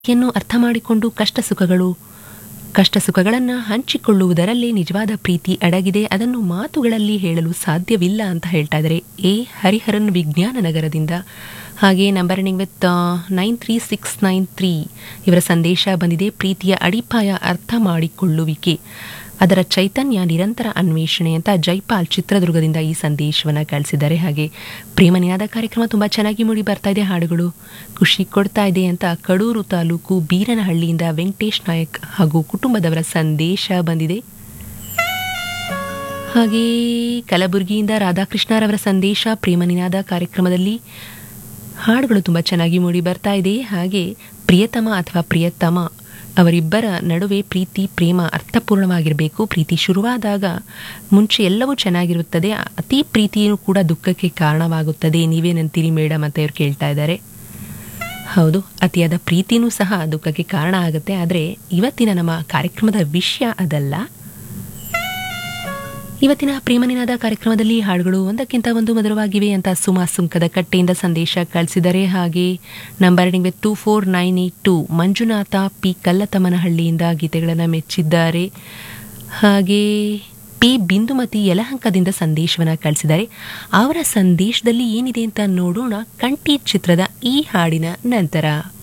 ಯನ್ನು ಅರ್ಥ ಮಾಡಿಕೊಂಡು ಕಷ್ಟ ಸುಖಗಳು ಕಷ್ಟ ಸುಖಗಳನ್ನು ಹಂಚಿಕೊಳ್ಳುವುದರಲ್ಲೇ ನಿಜವಾದ ಪ್ರೀತಿ ಅಡಗಿದೆ ಅದನ್ನು ಮಾತುಗಳಲ್ಲಿ ಹೇಳಲು ಸಾಧ್ಯವಿಲ್ಲ ಅಂತ ಹೇಳ್ತಾ ಇದ್ದಾರೆ ಎ ಹರಿಹರನ್ ವಿಜ್ಞಾನ ನಗರದಿಂದ ಹಾಗೆ number ending with nine three six nine three ಇವರ ಸಂದೇಶ ಬಂದಿದೆ ಪ್ರೀತಿಯ ಅಡಿಪಾಯ ಅರ್ಥ ಮಾಡಿಕೊಳ್ಳುವಿಕೆ ಅದರ ಚೈತನ್ಯ ನಿರಂತರ ಅನ್ವೇಷಣೆ ಅಂತ ಜೈಪಾಲ್ ಚಿತ್ರದುರ್ಗದಿಂದ ಈ ಸಂದೇಶವನ್ನು ಕಳಿಸಿದ್ದಾರೆ ಹಾಗೆ ಪ್ರೇಮನಿಯಾದ ಕಾರ್ಯಕ್ರಮ ತುಂಬ ಚೆನ್ನಾಗಿ ಮೂಡಿ ಬರ್ತಾ ಇದೆ ಹಾಡುಗಳು ಖುಷಿ ಕೊಡ್ತಾ ಇದೆ ಅಂತ ಕಡೂರು ತಾಲೂಕು ಬೀರನಹಳ್ಳಿಯಿಂದ ವೆಂಕಟೇಶ್ ನಾಯಕ್ ಹಾಗೂ ಕುಟುಂಬದವರ ಸಂದೇಶ ಬಂದಿದೆ ಹಾಗೆ ಕಲಬುರಗಿಯಿಂದ ರಾಧಾಕೃಷ್ಣರವರ ಸಂದೇಶ ಪ್ರೇಮನಿನಾದ ಕಾರ್ಯಕ್ರಮದಲ್ಲಿ ಹಾಡುಗಳು ತುಂಬ ಚೆನ್ನಾಗಿ ಮೂಡಿ ಬರ್ತಾ ಇದೆ ಹಾಗೆ ಪ್ರಿಯತಮ ಅಥವಾ ಪ್ರಿಯತಮ ಅವರಿಬ್ಬರ ನಡುವೆ ಪ್ರೀತಿ ಪ್ರೇಮ ಅರ್ಥಪೂರ್ಣವಾಗಿರಬೇಕು ಪ್ರೀತಿ ಶುರುವಾದಾಗ ಮುಂಚೆ ಎಲ್ಲವೂ ಚೆನ್ನಾಗಿರುತ್ತದೆ ಅತಿ ಪ್ರೀತಿಯೂ ಕೂಡ ದುಃಖಕ್ಕೆ ಕಾರಣವಾಗುತ್ತದೆ ನೀವೇನಂತೀರಿ ಮೇಡಮ್ ಅಂತ ಇವ್ರು ಕೇಳ್ತಾ ಇದ್ದಾರೆ ಹೌದು ಅತಿಯಾದ ಪ್ರೀತಿನೂ ಸಹ ದುಃಖಕ್ಕೆ ಕಾರಣ ಆಗುತ್ತೆ ಆದರೆ ಇವತ್ತಿನ ನಮ್ಮ ಕಾರ್ಯಕ್ರಮದ ವಿಷಯ ಅದಲ್ಲ ಇವತ್ತಿನ ಪ್ರೇಮನಿನಾದ ಕಾರ್ಯಕ್ರಮದಲ್ಲಿ ಹಾಡುಗಳು ಒಂದಕ್ಕಿಂತ ಒಂದು ಮಧುರವಾಗಿವೆ ಅಂತ ಸುಮಾ ಸುಂಕದ ಕಟ್ಟೆಯಿಂದ ಸಂದೇಶ ಕಳಿಸಿದರೆ ಹಾಗೆ number ending with two four nine eight two Manjunatha P ಕಲ್ಲತಮ್ಮನಹಳ್ಳಿಯಿಂದ ಗೀತೆಗಳನ್ನು ಮೆಚ್ಚಿದ್ದಾರೆ ಹಾಗೆ ಪಿ ಬಿಂದುಮತಿ ಯಲಹಂಕದಿಂದ ಸಂದೇಶವನ್ನು ಕಳಿಸಿದ್ದಾರೆ ಅವರ ಸಂದೇಶದಲ್ಲಿ ಏನಿದೆ ಅಂತ ನೋಡೋಣ ಕಂಟಿ ಚಿತ್ರದ ಈ ಹಾಡಿನ ನಂತರ